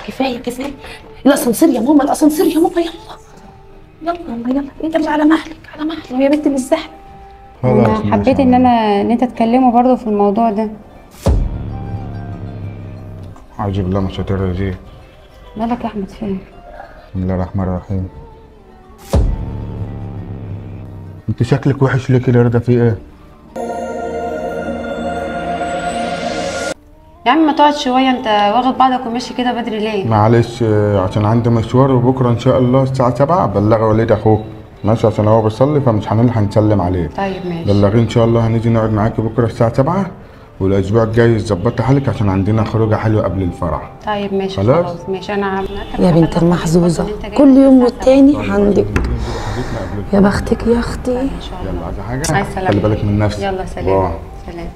كفايه كفايه الاسانسير يا ماما الاسانسير يا ماما يلا يلا يلا يلا يلا على مهلك على مهلك يا بنت مش زحمه خلاص انا حبيت ان انا ان انت تكلمه برضه في الموضوع ده أعوذ بالله من الشيطان الرجيم مالك يا احمد فين بسم الله الرحمن الرحيم انت شكلك وحش ليه كده يا رضا في ايه؟ يا عم ما تقعد شويه انت واخد بعضك وماشي كده بدري ليه معلش آه، عشان عندي مشوار وبكره ان شاء الله الساعة 7 بلغ وليد اخوك ماشي عشان هو بيصلي فمش هنلحق نسلم عليه طيب ماشي بلغيه ان شاء الله هنيجي نقعد معاكي بكره الساعة 7 والاسبوع الجاي ظبطي حالك عشان عندنا خروجه حلوه قبل الفرح طيب ماشي خلاص؟ خلاص, ماشي انا عم يا بنت المحظوظه كل يوم والتاني عندك يا بختك يا اختي ان شاء الله يلا عايزه حاجه؟ عايز سلامة. خلي بالك من نفسك يلا سلام باي. سلام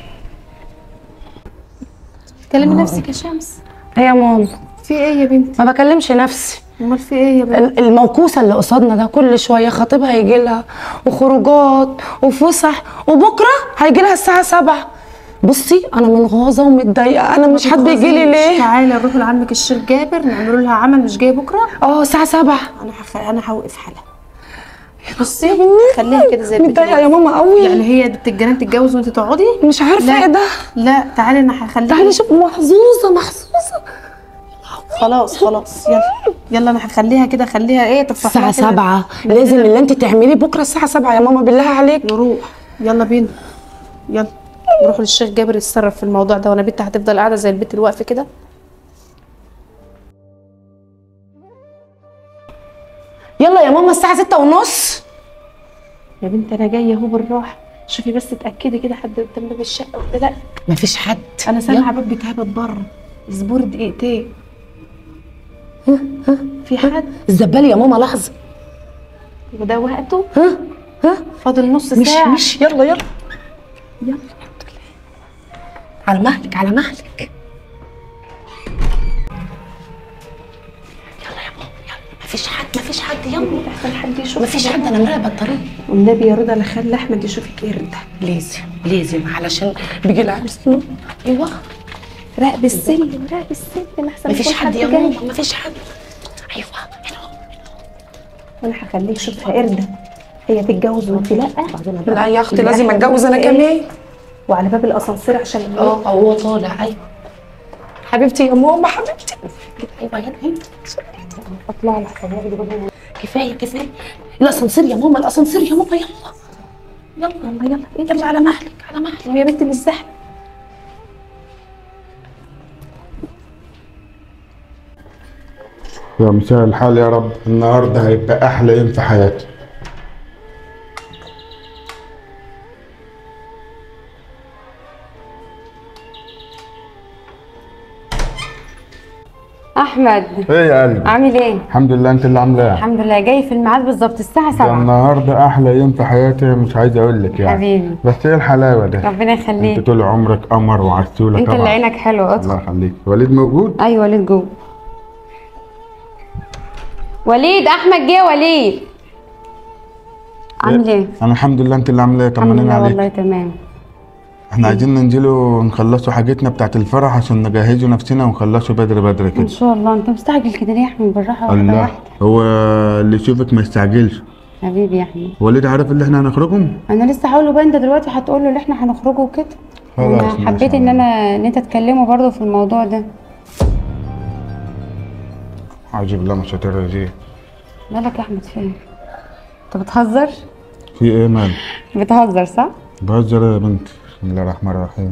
كلمي نفسك يا شمس ايه يا ماما في ايه يا بنتي ما بكلمش نفسي امال في ايه يا بنتي ال- الموكوسه اللي قصادنا ده كل شويه خطيبها يجي لها وخروجات وفسح وبكره هيجي لها الساعه 7 بصي انا منغاظه ومتضايقه انا مش حد يجي لي ليه تعالي نروح لعمك الشيخ جابر نعملوا لها عمل مش جاي بكره اه الساعه 7 انا هخ... انا هوقف حالها بصي خليها كده زي متضايقه يا ماما قوي يعني هي بنت الجيران تتجوز وانت تقعدي مش عارفه لا. ايه ده لا تعالي انا هخليها تعالي شوف محظوظه محظوظه خلاص خلاص يلا يلا انا هخليها كده خليها ايه تفرح الساعه لها كده. 7 لازم اللي انت تعمليه بكره الساعه 7 يا ماما بالله عليك نروح يلا بينا يلا نروح للشيخ جابر يتصرف في الموضوع ده وانا بنتي هتفضل قاعده زي البيت الواقفه كده يلا يا ماما الساعه 6 ونص يا بنتي انا جايه اهو بالراحه شوفي بس اتاكدي كده حد قدام باب الشقه ولا لا مفيش حد انا سامعه باب بيتهبط بره اصبري دقيقتين في حد الزبال يا ماما لحظه وده وقته ها ها فاضل نص مش ساعه مش يلا يلا يلا الحمد لله على مهلك على مهلك يلا يا ماما يلا مفيش حد مفيش حد يلا احسن حد يشوف مفيش حد انا مراقبه الطريق والنبي يا رضا لا خلي احمد يشوفك قرد لازم لازم علشان بيجي العرس ايوه راقب السلم راقب السلم احسن مفيش يكون حد يا جاي. ماما مفيش حد ايوه هنا وانا هخليه يشوفها قرده هي تتجوز وانت لا لا يا اختي لازم اتجوز انا كمان وعلى باب الاسانسير عشان ايه اه هو طالع ايوه حبيبتي يا ماما حبيبتي ايوه يلا هنا اطلع لك هياخدوا بالهم كفايه كفايه الاسانسير يا ماما الاسانسير يا ماما يلا يلا يلا يلا يلا على مهلك على مهلك يا بنتي مش زحمه يا مساء الحال يا رب النهارده هيبقى احلى يوم في حياتي احمد ايه يا قلبي عامل ايه الحمد لله انت اللي عامله ايه الحمد لله جاي في الميعاد بالظبط الساعه ده 7 النهارده احلى يوم في حياتي مش عايز اقول لك يعني حبيبي. بس ايه الحلاوه ده ربنا انت يخليك طول عمرك قمر وعسوله انت طبعا اللي عينك حلوه الله ادخل يخليك وليد موجود ايوه وليد جوه وليد احمد جه وليد عامل ايه انا الحمد لله انت اللي عامله ايه الحمد طمنينا لله عليك والله تمام احنا عايزين ننزلوا نخلصوا حاجتنا بتاعت الفرح عشان نجهزوا نفسنا ونخلصوا بدري بدري ان كده شاء الله انت مستعجل كده ليه يا احمد بالراحه واحده الله واحده هو اللي يشوفك ما يستعجلش حبيبي يا احمد وليد عارف اللي احنا هنخرجهم انا لسه هقول له بقى انت دلوقتي هتقول له ان احنا هنخرجوا وكده خلاص، انا ماشي. حبيت ان انا ان انت تكلمه برضه في الموضوع ده اعوذ بالله من الشيطان الرجيم مالك يا احمد فين انت بتهزر في ايه مال بتهزر صح بهزر يا بنتي بسم الله الرحمن الرحيم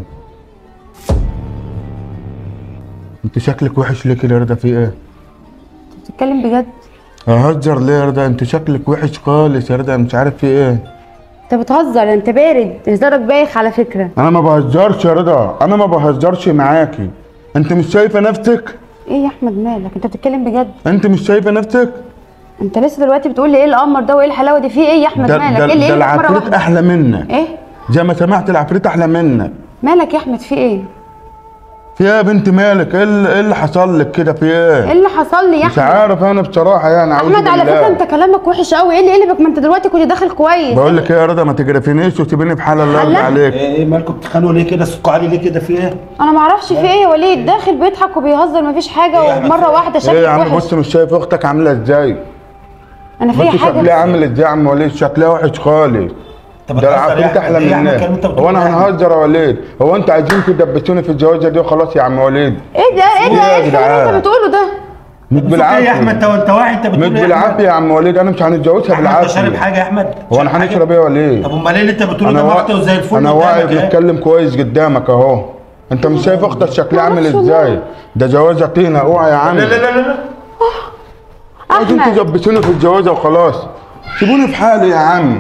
انت شكلك وحش ليه كده يا رضا في ايه بتتكلم بجد اهزر ليه يا رضا انت شكلك وحش خالص يا رضا مش عارف في ايه انت بتهزر انت بارد هزارك بايخ على فكره انا ما بهزرش يا رضا انا ما بهزرش معاكي انت مش شايفه نفسك ايه يا احمد مالك انت بتتكلم بجد انت مش شايفه نفسك انت لسه دلوقتي بتقول لي ايه القمر ده وايه الحلاوه دي في ايه يا احمد ده مالك ده, ايه اللي ده ايه مره العفريت واحده احلى منك ايه زي ما سمعت العفريت احلى منك مالك يا احمد في ايه في ايه يا بنت مالك ايه اللي, إيه اللي حصل لك كده في ايه ايه اللي حصل لي يا مش احمد عارف انا بصراحه يعني اعوذ احمد على بالله. فكره انت كلامك وحش قوي ايه اللي قلبك ما انت دلوقتي كنت داخل كويس بقول لك ايه يا رضا ما تجرفينيش وسيبيني في حال الله يرضى الله. عليك ايه ايه مالكم بتتخانقوا ليه كده صوتكم عالي ليه كده في ايه؟ انا ما اعرفش في ايه يا وليد داخل بيضحك وبيهزر مفيش حاجه إيه يا أحمد؟ ومره واحده ايه يا شكلك عم وحش بص مش شايف اختك عامله ازاي انا بص فيا شكلها حاجه عامل ازاي يا عم وليد شكلها وحش خالص طب ده بتهزر العفريت يا أحمد؟ احلى إيه يا من أحمد الكلام اللي أنت الناس بتقوله هو انا ده يا أحمد؟ هنهزر يا وليد هو انتوا عايزين تدبسوني في الجوازه دي وخلاص يا عم وليد ايه ده ايه إيه ده يا ايه الكلام اللي جدعان؟ انت بتقوله ده مش بتقول ايه يا احمد انت بالعافيه انت واعي انت مش بتقول ايه يا بالعافيه أحمد؟ يا عم وليد انا مش هنتجوزها احمد انت شارب بالعافيه حاجه يا احمد هو انا شارب حاجة؟ هنشرب ايه يا وليد طب امال ايه اللي انت بتقوله انا ده وا- محتوى زي الفل انا واعي قدامك اهي. بنتكلم كويس قدامك اهو انت مش شايف اختك شكلها عامل معرفش والله. ازاي ده جوازه طينه اوعى يا عم لا لا لا لا لا عايزين احمد تدبسوني في الجوازه وخلاص سيبوني في حالي يا عم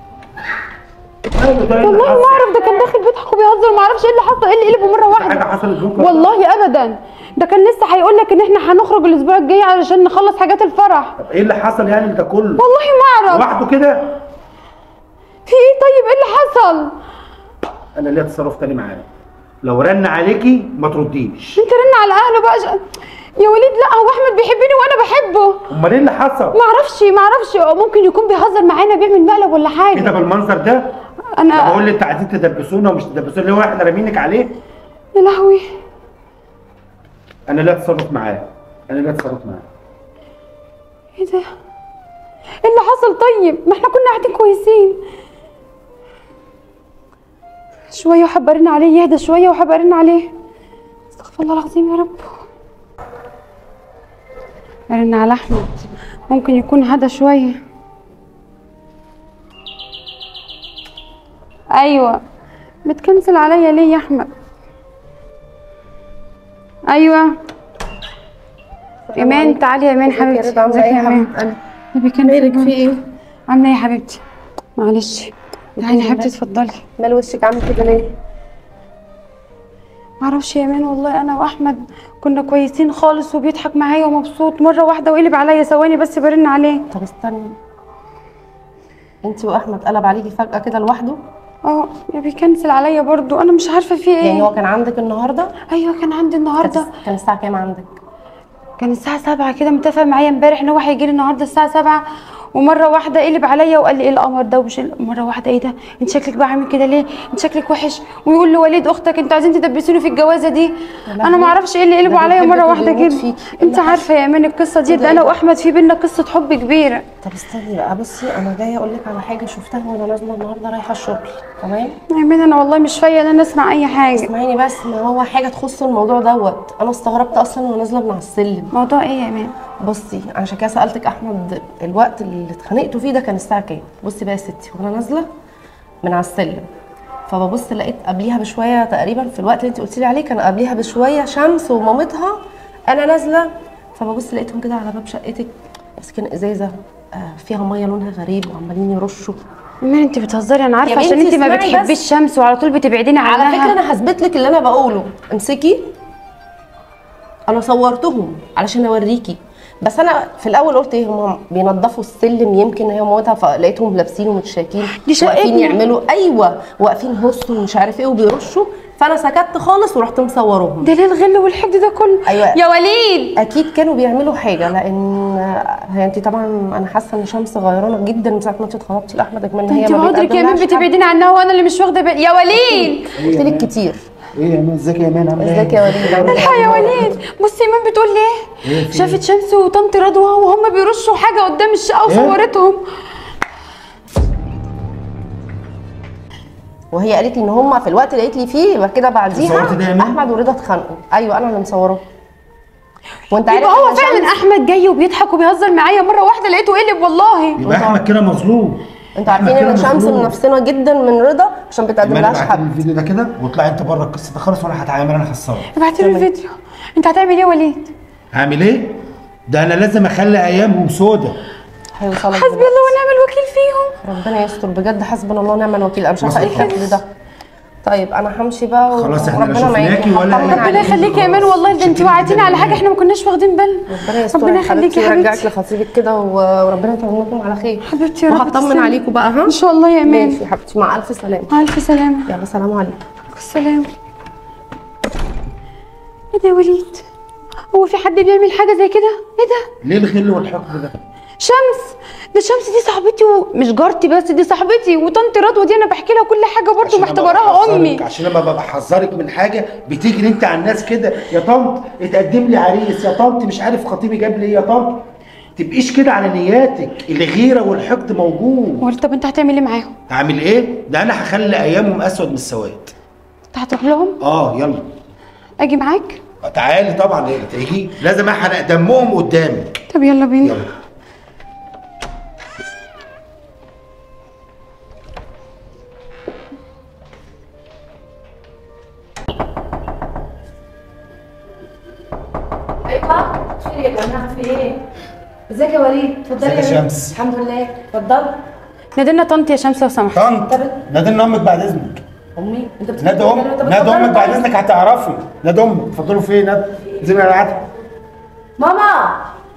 والله ما اعرف ده كان داخل بيضحك وبيهزر ما اعرفش ايه اللي حصل ايه اللي قلبه مره حاجه واحده حصلت بكره والله ابدا ده كان لسه هيقول لك ان احنا هنخرج الاسبوع الجاي علشان نخلص حاجات الفرح طب ايه اللي حصل يعني ده كله والله ما اعرف لوحده كده في ايه طيب ايه اللي حصل انا ليا تصرف تاني معاه لو رن عليكي ما ترديش انت رن على اهله بقى ش... يا وليد لا هو احمد بيحبني وانا بحبه امال ايه اللي حصل ما اعرفش ما اعرفش ممكن يكون بيهزر معانا بيعمل مقلب ولا كده حاجه بالمنظر ده ده انا بقول لي انت عايزين تدبسونا ومش تدبسونا ليه واحنا رامينك عليه يا لهوي انا لا اتصرف معاه انا لا اتصرف معاه ايه ده ايه اللي حصل طيب ما احنا كنا قاعدين كويسين شويه وحابه ارن عليه يهدى شويه وحابه ارن عليه استغفر الله العظيم يا رب ارن على احمد ممكن يكون هدى شويه ايوه بتكنسل عليا ليه يا احمد ايوه ايمان تعالي يا ايمان حبيبتي رضا، عاملة ازيك إيه يا يا ايمان حبيبة قلبي؟ نبي كان مالك في ايه؟ عامله ايه يا حبيبتي معلش تعالي يا حبيبتي اتفضلي مال وشك عامل كده ليه؟ معرفش يا ايمان والله انا واحمد كنا كويسين خالص وبيضحك معايا ومبسوط مره واحده وقلب عليا ثواني بس برن عليه طب استني انت واحمد قلب عليكي فجاه كده لوحده اه يا بيكنسل عليا برضو انا مش عارفه في ايه يعني هو كان عندك النهارده ايوه كان عندي النهارده كان كان الساعه كام عندك كان الساعه 7 كده متفق معايا امبارح ان هو هيجي لي النهارده الساعه 7 ومره واحده قلب عليا وقال لي ايه القمر ده ومش ال- مره واحده ايه ده انت شكلك بقى عامل كده ليه انت شكلك وحش ويقول لي وليد اختك انتوا عايزين تدبسوني في الجوازه دي انا ما اعرفش ايه اللي قلبوا ده عليا بيحبك مره واحده وبيموت كده فيكي. إيه انت اللي عارفه يا ايمان القصه دي إيه ده ده انا إيه ده؟ واحمد في بينا قصه حب كبيره طب استني بقى بصي انا جايه اقول لك على حاجه شفتها وانا نازله النهارده رايحه الشغل تمام يا ايمان انا والله مش فايقه ان انا اسمع اي حاجه اسمعيني بس ما هو حاجه تخص الموضوع دوت انا استغربت اصلا وانا نازله من على السلم موضوع ايه يا ايمان بصي عشان كده سالتك احمد الوقت اللي اتخانقتوا فيه ده كان الساعه كام بصي بقى يا ستي وانا نازله من على السلم فببص لقيت قبليها بشويه تقريبا في الوقت اللي انت قلتي لي عليه كان قبليها بشويه شمس ومامتها انا نازله فببص لقيتهم كده على باب شقتك بس كان ازازه آه، فيها ميه لونها غريب وعمالين يرشوا ايمان انت بتهزري انا عارفه يا عشان بنتي انت ما اسمعي بتحبيش بس. الشمس وعلى طول بتبعديني عنها على فكره انا هثبت لك اللي انا بقوله امسكي انا صورتهم علشان اوريكي بس انا في الاول قلت ايه هم بينضفوا السلم يمكن هي موتها فلقيتهم لابسين ومتشاكين دي شقتنا. واقفين يعملوا ايوه واقفين هص ومش عارف ايه وبيرشوا فانا سكت خالص ورحت مصورهم ده ليه الغل والحقد ده كله أيوة. يا وليد اكيد كانوا بيعملوا حاجه لان هي انت طبعا انا حاسه ان شمس غيرانه جدا من ساعه ما انت اتخطبتي لاحمد اجمل ان هي انت ما بقدرك يا ايمان بيتقدملهاش حد. بتبعديني عنها وانا اللي مش واخده بالي يا وليد قلت لك كتير ايه يا مان ازيك يا مان عامل ازيك يا وليد عامل إيه؟ الحق يا وليد بصي ايمان بتقول لي ايه شافت شمس وطنط رضوى وهم بيرشوا حاجه قدام الشقه وصورتهم وهي قالت لي ان هم في الوقت اللي قالت لي فيه يبقى كده بعديها صورت ده يا مان؟ احمد ورضا اتخانقوا ايوه انا اللي مصوراه وانت عارف يبقى هو إن فعلا شمس- احمد جاي وبيضحك وبيهزر معايا مره واحده لقيته قلب والله يبقى احمد كده مظلوم انتوا عارفين أحمد كده ان شمس مظلوم. منافسنا جدا من رضا عشان بتقدم انا لهاش بعت حد الفيديو ده كده واطلعي انت بره القصه ده خالص وانا هتعامل انا هتصرف ابعتي له الفيديو انت هتعمل ايه يا وليد هعمل ايه؟ ده انا لازم اخلي ايامهم سودة هيوصلك حسبي دلوقتي. الله ونعم الوكيل فيهم ربنا يستر بجد حسبنا الله ونعم الوكيل انا مش عارفه ايه وصل الحفل ده طيب انا همشي بقى و- خلاص احنا لا وربنا معاكي. شفناكي ولا هطمن أي ربنا عليكي. يخليك يا ايمان والله ده انت وعدتيني على حاجه احنا ما كناش واخدين بالنا ربنا يستر ربنا يخليكي يا ويرجعك حبيبتي لخطيبك كده و- وربنا يتممكم على خير حبيبتي يا رب وهطمن تسلمي. عليكم بقى ها ان شاء الله يا ايمان ماشي يا حبيبتي مع الف سلامه مع الف سلامه يلا سلام عليكم السلام ايه ده يا وليد هو في حد بيعمل حاجه زي كده ايه ده ليه الغل والحقد ده شمس ده شمس دي صاحبتي ومش جارتي بس دي صاحبتي وطنط رضوى دي انا بحكي لها كل حاجه برضه عشان أنا محتبراها بحذرك- امي عشان انا ببقى بحذرك من حاجه بتجري انت على الناس كده يا طنط اتقدم لي عريس يا طنط مش عارف خطيبي جاب لي ايه يا طنط تبقيش كده على نياتك الغيره والحقد موجود وقلت طب انت هتعمل ايه معاهم اعمل ايه ده انا هخلي ايامهم اسود من السواد انت هتروح لهم اه يلا اجي معاك تعالي طبعا إيه، تيجي لازم احرق دمهم قدامك طب يلا بينا يلا ايوه خير يا جماعه في ايه؟ ازيك يا وليد؟ اتفضلي ازيك يا بنت. شمس؟ الحمد لله اتفضل نادلنا طنط يا شمس لو سمحت طنط نادي امك بعد اذنك امي انت بتفضل نادي ام طب نادي اتفضلي امك بعد طيب. اذنك هتعرفي نادي امك اتفضلوا فين نادي زي ما قاعد ماما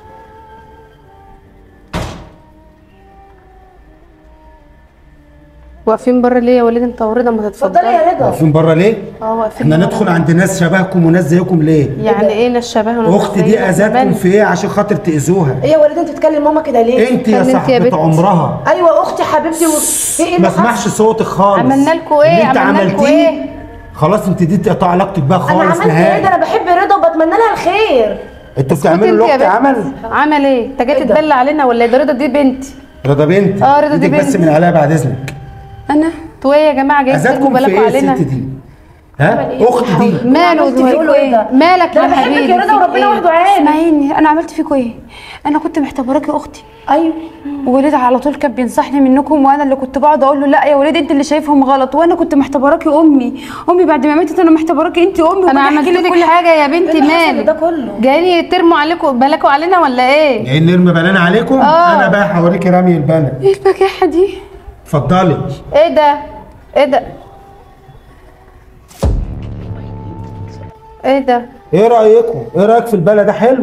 واقفين بره ليه يا وليد انت ورضا ما اتفضلي تتفضل يا رضا واقفين بره ليه؟ اه واقفين احنا بره. ندخل عند ناس شبهكم وناس زيكم ليه؟ يعني ايه الشبه وناس اختي دي زينا؟ اذتكم مالك؟ في ايه عشان خاطر تاذوها ايه يا وليد انت بتكلم ماما كده ليه؟ انت يا كلمت يا صاحبة بت. عمرها ايوه اختي حبيبتي و... في ايه ما اللي حصل؟ اسمعش صوتك خالص عملنا لكوا ايه؟ اللي انت عملنا لكوا عملتيه ايه؟ خلاص انت دي تقطع علاقتك بقى انا خالص عملت ايه ده نهائي انا بحب رضا وبتمنى لها الخير انتوا اسكتي بتعملوا انت يا لاختي بنت. عمل عمل ايه؟ انت جاي ايه ده؟ تتدلع علينا ولا ايه؟ ده رضا دي بنتي رضا بنت اه، رضا دي ايدك بس بنت. من عليها بعد اذنك انا انتوا ايه يا جماعه جايين ترموا اذتكم في بالكوا ايه علينا الست دي؟ ها اختي دي ماله عملت ده فيكوا ايه ده؟ مالك ده يا انا بحبك حبيبي يا رضا فيك وربنا ايه؟ وحده عارف اسمعيني انا عملت فيكوا ايه انا كنت محتبراكي اختي ايوه ووليد على طول كان بينصحني منكم وانا اللي كنت بقعد اقول له لا يا وليد انت اللي شايفهم غلط وانا كنت محتبراكي امي امي بعد ما ماتت انا محتبراكي انت امي انا وكنت عملت أحكي لك كل حاجه يا بنتي ايه اللي حصل ده مالك كله؟ جايين ترموا عليكم بالكوا علينا ولا ايه؟ جايين نرمي بنانا عليكم اه. انا بقى هوريكي رمي البنا ايه البجاحه دي اتفضلي ايه ده؟ ايه ده؟ ايه ده؟ ايه رايكم ايه رايك في البلا ده حلو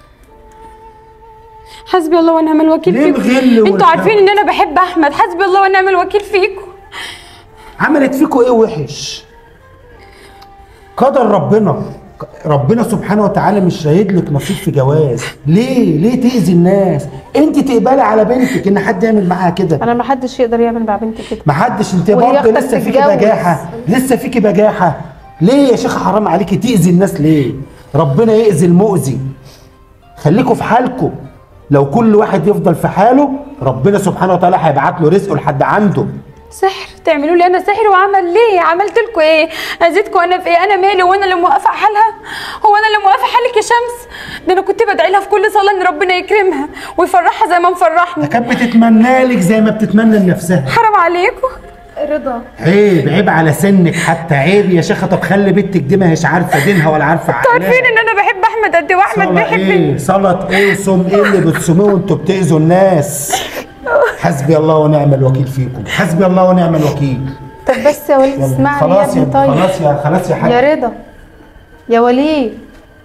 حسبي الله ونعم الوكيل ليه فيكم الغل انتوا والحب؟ عارفين ان انا بحب احمد حسبي الله ونعم الوكيل فيكم عملت فيكم ايه وحش قدر ربنا ربنا سبحانه وتعالى مش رايد لك نصيب في جواز ليه ليه تاذي الناس انت تقبلي على بنتك ان حد يعمل معاها كده انا ما حدش يقدر يعمل مع بنتي كده محدش انت وهي برضه اختك لسه فيكي تتجوز. بجاحه لسه فيكي بجاحه ليه يا شيخ حرام عليكي تاذي الناس ليه ربنا يأذي المؤذي خليكوا في حالكم لو كل واحد يفضل في حاله ربنا سبحانه وتعالى هيبعت له رزقه لحد عنده سحر تعملوا لي انا سحر وعمل ليه عملت لكم ايه اذيتكم انا في ايه انا مالي وانا اللي موقفه حالها هو انا اللي موقفه حالك يا شمس ده انا كنت بدعي لها في كل صلاه ان ربنا يكرمها ويفرحها زي ما ده مفرحني كانت بتتمنى لك زي ما بتتمنى لنفسها حرام عليكم رضا عيب عيب على سنك حتى عيب يا شيخه طب خلي بنتك دي ما هيش عارفه دينها ولا عارفه انتوا عقلها عارفين ان انا بحب احمد قد ايه واحمد صلاة بيحبني ايه صلاة ايه وصوم ايه اللي بتصوموه وانتوا بتأذوا الناس حسبي الله ونعم الوكيل فيكم حسبي الله ونعم الوكيل طب بس يا وليد يلا. اسمعني يا خلاص يا ابني طيب خلاص يا خلاص يا حاج يا رضا يا وليد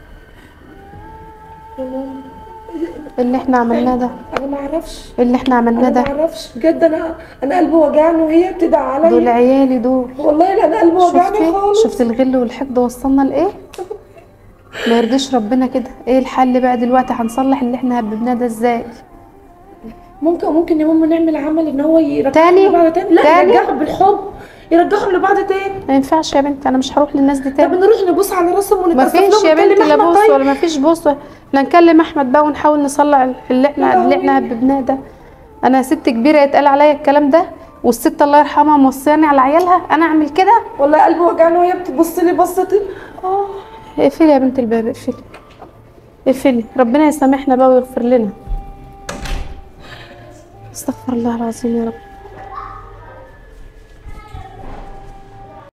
اللي احنا عملناه ده انا ما اعرفش اللي احنا عملناه انا ما ده اعرفش بجد انا انا قلبي وجعني وهي بتدعي دول عليا عيالي دول والله لا انا قلبي وجعني شفتي خالص شفت الغل والحقد وصلنا لايه ما يرضيش ربنا كده ايه الحل بقى دلوقتي هنصلح اللي احنا هببناه ده ازاي ممكن ممكن يا ماما نعمل عمل ان هو يرجعهم تاني؟ لبعض تاني لا تاني؟ يرجعهم بالحب يرجعهم لبعض تاني ما ينفعش يا بنت انا مش هروح للناس دي طب تاني نروح نبص على راسهم ما ونتأسف فيش لهم يا ونكلم بنتي لا أحمد بص طيب. ولا ما فيش بص احنا نكلم احمد بقى ونحاول نصلح اللي احنا اللي احنا هببناه ده انا ست كبيره يتقال عليا الكلام ده والست الله يرحمها موصياني على عيالها انا اعمل كده والله قلبي وجعني وهي بتبص لي بصة اه اقفلي يا بنت الباب اقفلي اقفلي ربنا يسامحنا بقى ويغفر لنا استغفر الله العظيم يا رب